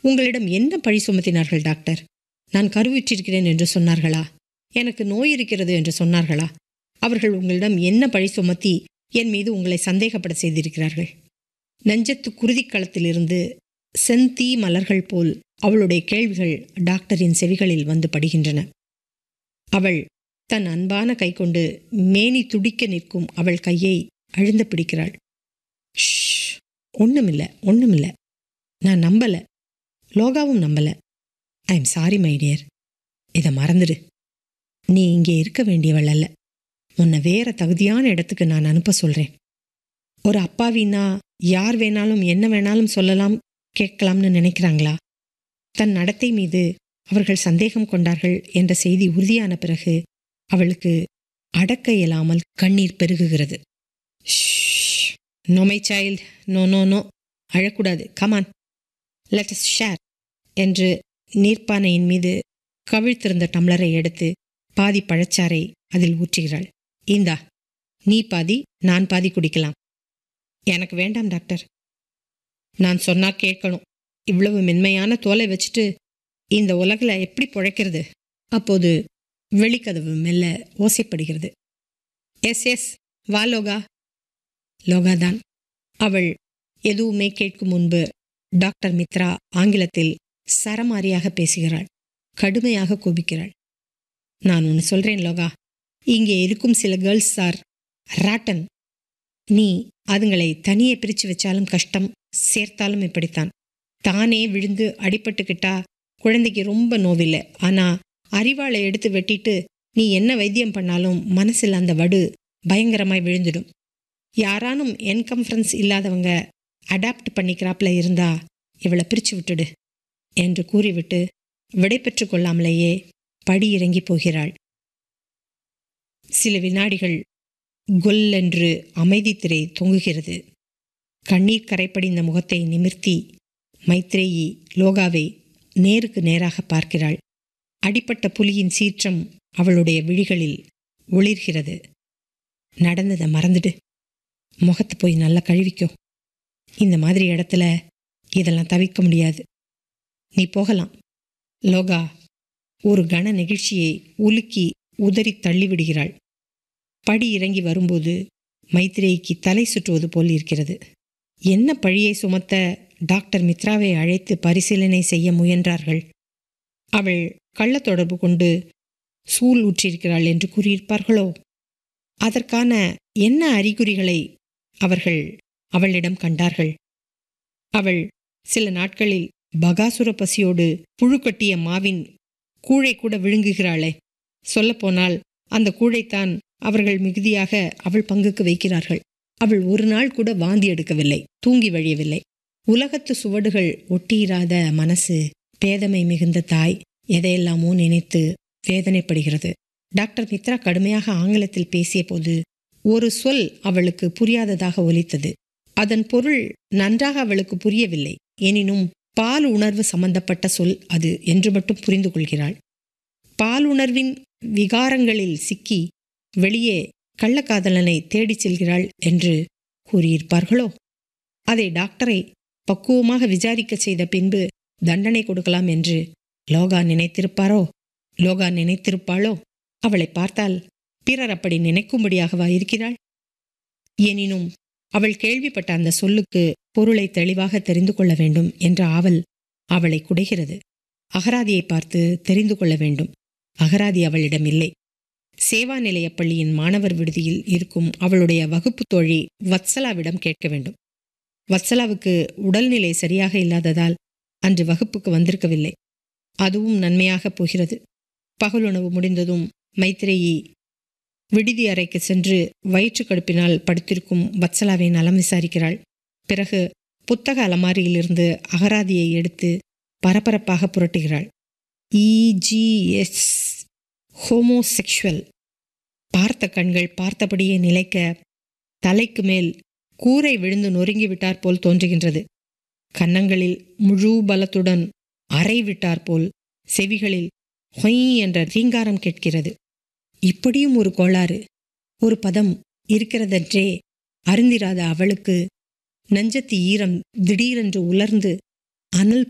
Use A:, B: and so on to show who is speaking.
A: உங்களிடம் என்ன பழி சுமத்தினார்கள் டாக்டர் நான் கருவுற்றிருக்கிறேன் என்று சொன்னார்களா எனக்கு நோய் இருக்கிறது என்று சொன்னார்களா அவர்கள் உங்களிடம் என்ன பழி சுமத்தி என் மீது உங்களை சந்தேகப்பட செய்திருக்கிறார்கள் நெஞ்சத்து குருதிக்களத்திலிருந்து செந்தீ மலர்கள் போல் அவளுடைய கேள்விகள் டாக்டரின் செவிகளில் வந்து படுகின்றன அவள் தன் அன்பான கை கொண்டு மேனி துடிக்க நிற்கும் அவள் கையை அழுந்த பிடிக்கிறாள் ஷ் ஒண்ணுமில்ல ஒண்ணுமில்ல நான் நம்பல லோகாவும் நம்பல I am sorry my dear இதை மறந்துடு நீ இங்கே இருக்க வேண்டியவள் அல்ல உன்னை வேற தகுதியான இடத்துக்கு நான் அனுப்ப சொல்றேன் ஒரு அப்பாவின்னா யார் வேணாலும் என்ன வேணாலும் சொல்லலாம் கேட்கலாம்னு நினைக்கிறாங்களா தன் நடத்தை மீது அவர்கள் சந்தேகம் கொண்டார்கள் என்ற செய்தி உறுதியான பிறகு அவளுக்கு அடக்க இயலாமல் கண்ணீர் பெருகுகிறது no my child no no no அழக்கூடாது கமான் லெட் அஸ் ஷேர் என்று நீர்ப்பானையின் மீது கவிழ்த்திருந்த டம்ளரை எடுத்து பாதி பழச்சாறை அதில் ஊற்றுகிறாள் இந்தா நீ பாதி நான் பாதி குடிக்கலாம் எனக்கு வேண்டாம் டாக்டர் நான் சொன்னா கேட்கணும் இவ்வளவு மென்மையான தோலை வச்சுட்டு இந்த உலகில் எப்படி பிழைக்கிறது அப்போது வெளிக்கதவு மெல்ல ஓசைப்படுகிறது எஸ் எஸ் வா லோகா லோகா தான் அவள் எதுவுமே கேட்கும் முன்பு டாக்டர் மித்ரா ஆங்கிலத்தில் சரமாரியாக பேசுகிறாள் கடுமையாக கோபிக்கிறாள் நான் ஒன்று சொல்றேன் லோகா இங்கே இருக்கும் சில கேர்ள்ஸ் ஆர் ராட்டன் நீ அதுங்களை தனியே பிரித்து வச்சாலும் கஷ்டம் சேர்த்தாலும் இப்படித்தான் தானே விழுந்து அடிபட்டுக்கிட்டா குழந்தைக்கு ரொம்ப நோவில்லை ஆனா அறிவாளை எடுத்து வெட்டிட்டு நீ என்ன வைத்தியம் பண்ணாலும் மனசில் அந்த வடு பயங்கரமாய் விழுந்துடும் யாரானும் என்கம்ஃபரன்ஸ் இல்லாதவங்க அடாப்ட் பண்ணிக்கிறாப்புல இருந்தா இவளை பிரிச்சு விட்டுடு என்று கூறிவிட்டு விடை பெற்று கொள்ளாமலேயே படி இறங்கி போகிறாள் சில வினாடிகள் கொல் என்று அமைதி திரை தொங்குகிறது கண்ணீர் கரைப்படிந்த முகத்தை நிமிர்த்தி மைத்ரேயி லோகாவை நேருக்கு நேராக பார்க்கிறாள் அடிப்பட்ட புலியின் சீற்றம் அவளுடைய விழிகளில் ஒளிர்கிறது நடந்ததை மறந்துடு முகத்தை போய் நல்லா கழுவிக்கோ இந்த மாதிரி இடத்துல இதெல்லாம் தவிர்க்க முடியாது நீ போகலாம் லோகா ஒரு கன நெகிழ்ச்சியை உலுக்கி உதறி தள்ளிவிடுகிறாள் படி இறங்கி வரும்போது மைத்ரேயிக்கு தலை சுற்றுவது போல் இருக்கிறது என்ன பழியை சுமத்த டாக்டர் மித்ராவை அழைத்து பரிசீலனை செய்ய முயன்றார்கள் அவள் கள்ள தொடர்பு கொண்டு சூல் ஊற்றிருக்கிறாள் என்று கூறியிருப்பார்களோ அதற்கான என்ன அறிகுறிகளை அவர்கள் அவளிடம் கண்டார்கள் அவள் சில நாட்களில் பகாசுர பசியோடு புழு கட்டிய மாவின் கூழை கூட விழுங்குகிறாளே சொல்லப்போனால் அந்த கூழைத்தான் அவர்கள் மிகுதியாக அவள் பங்குக்கு வைக்கிறார்கள் அவள் ஒரு நாள் கூட வாந்தி எடுக்கவில்லை தூங்கி வழியவில்லை உலகத்து சுவடுகள் ஒட்டியிராத மனசு பேதமை மிகுந்த தாய் எதையெல்லாமோ நினைத்து வேதனைப்படுகிறது டாக்டர் மித்ரா கடுமையாக ஆங்கிலத்தில் பேசிய போது ஒரு சொல் அவளுக்கு புரியாததாக ஒலித்தது அதன் பொருள் நன்றாக அவளுக்கு புரியவில்லை எனினும் பால் உணர்வு சம்பந்தப்பட்ட சொல் அது என்று மட்டும் புரிந்து கொள்கிறாள் பால் உணர்வின் விகாரங்களில் சிக்கி வெளியே கள்ளக்காதலனை தேடிச் செல்கிறாள் என்று கூறியிருப்பார்களோ அதை டாக்டரை பக்குவமாக விசாரிக்க செய்த பின்பு தண்டனை கொடுக்கலாம் என்று லோகா நினைத்திருப்பாரோ லோகா நினைத்திருப்பாளோ அவளை பார்த்தால் பிறர் அப்படி நினைக்கும்படியாகவா இருக்கிறாள் எனினும் அவள் கேள்விப்பட்ட அந்த சொல்லுக்கு பொருளை தெளிவாக தெரிந்து கொள்ள வேண்டும் என்ற ஆவல் அவளை குடைகிறது அகராதியை பார்த்து தெரிந்து கொள்ள வேண்டும் அகராதி அவளிடம் இல்லை சேவா நிலைய பள்ளியின் மாணவர் விடுதியில் இருக்கும் அவளுடைய வகுப்பு தோழி வத்சலாவிடம் கேட்க வேண்டும் வத்சலாவுக்கு உடல்நிலை சரியாக இல்லாததால் அன்று வகுப்புக்கு வந்திருக்கவில்லை அதுவும் நன்மையாக போகிறது பகலுணவு முடிந்ததும் மைத்ரேயி விடுதி அறைக்கு சென்று வயிற்று கடுப்பினால் படுத்திருக்கும் வத்சலாவை நலம் விசாரிக்கிறாள் பிறகு புத்தக அலமாரியிலிருந்து அகராதியை எடுத்து பரபரப்பாக புரட்டுகிறாள் இஜிஎஸ் ஹோமோசெக்ஷுவல் பார்த்த கண்கள் பார்த்தபடியே நிலைக்க தலைக்கு மேல் கூரை விழுந்து நொறுங்கிவிட்டார் போல் தோன்றுகின்றது கன்னங்களில் முழு பலத்துடன் அறை விட்டார் போல் செவிகளில் ஹொய் என்ற ரீங்காரம் கேட்கிறது இப்படியும் ஒரு கோளாறு ஒரு பதம் இருக்கிறதென்றே அருந்திராத அவளுக்கு நெஞ்சத்து ஈரம் திடீரென்று உலர்ந்து அனல்